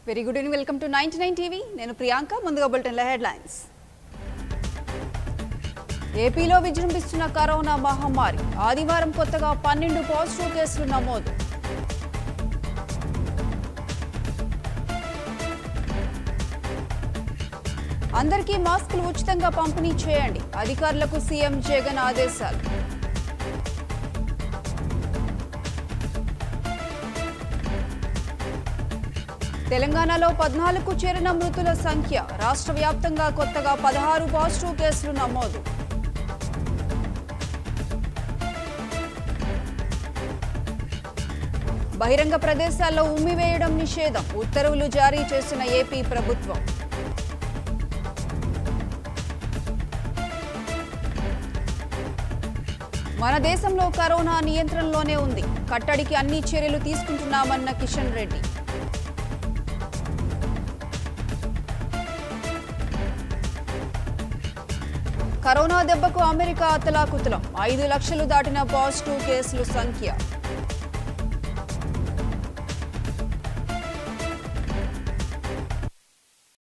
very good evening welcome to ninety nine TV నేను ప్రియాంక ముందుగా బులెటిన్ల headlines ఏపీలో విజృంభిస్తున్న కరోనా మహమ్మారి ఆదివారం కొత్తగా పన్నెండు పాజిటివ్ కేసులు నమోదు అందరికీ మాస్కులు ఉచితంగా పంపిణీ చేయండి అధికారులకు సీఎం జగన్ ఆదేశాలు తెలంగాణలో పద్నాలుగు చేరిన మృతుల సంఖ్య రాష్ట్ర వ్యాప్తంగా కొత్తగా పదహారు పాజిటివ్ కేసులు నమోదు బహిరంగ ప్రదేశాల్లో ఉమ్మివేయడం నిషేధం ఉత్తర్వులు జారీ చేసిన ఏపీ ప్రభుత్వం మన దేశంలో కరోనా నియంత్రణలోనే ఉంది కట్టడికి అన్ని చర్యలు తీసుకుంటున్నామన్న కిషన్ రెడ్డి కరోనా దెబ్బకు అమెరికా అతలాకుతలం ఐదు లక్షలు దాటిన పాజిటివ్ కేసులు సంఖ్య